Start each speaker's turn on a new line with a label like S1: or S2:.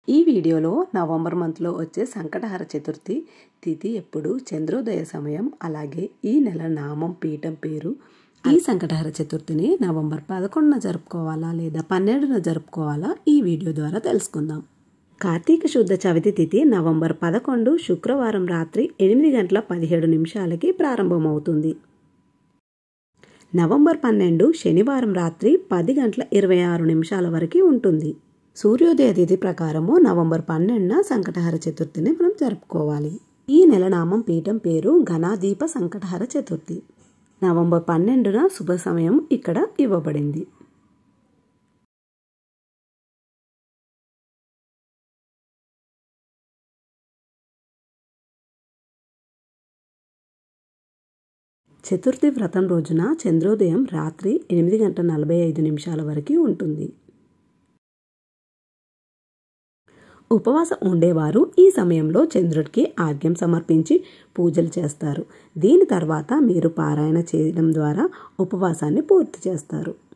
S1: ఈ వీడియోలో నవంబర్ మంత్లో వచ్చే సంకటహర చతుర్థి తిథి ఎప్పుడు చంద్రోదయ సమయం అలాగే ఈ నెల నామం పీఠం పేరు ఈ సంకటహర చతుర్థిని నవంబర్ పదకొండున జరుపుకోవాలా లేదా పన్నెండున జరుపుకోవాలా ఈ వీడియో ద్వారా తెలుసుకుందాం కార్తీక శుద్ధ చవితి తిథి నవంబర్ పదకొండు శుక్రవారం రాత్రి ఎనిమిది గంటల పదిహేడు నిమిషాలకి ప్రారంభమవుతుంది నవంబర్ పన్నెండు శనివారం రాత్రి పది గంటల ఇరవై ఆరు నిమిషాల వరకు ఉంటుంది సూర్యోదయ తిథి ప్రకారము నవంబర్ పన్నెండున సంకటహర చతుర్థిని మనం జరుపుకోవాలి ఈ నెల నామం పీఠం పేరు ఘనాదీప సంకటహర చతుర్థి నవంబర్ పన్నెండున శుభ సమయం ఇక్కడ ఇవ్వబడింది చతుర్థి వ్రతం రోజున చంద్రోదయం రాత్రి ఎనిమిది గంటల నలభై ఐదు నిమిషాల వరకు ఉంటుంది ఉపవాసం ఉండేవారు ఈ సమయంలో చంద్రుడికి ఆర్ఘ్యం సమర్పించి పూజలు చేస్తారు దీని తర్వాత మీరు పారాయణ చేయడం ద్వారా ఉపవాసాన్ని పూర్తి చేస్తారు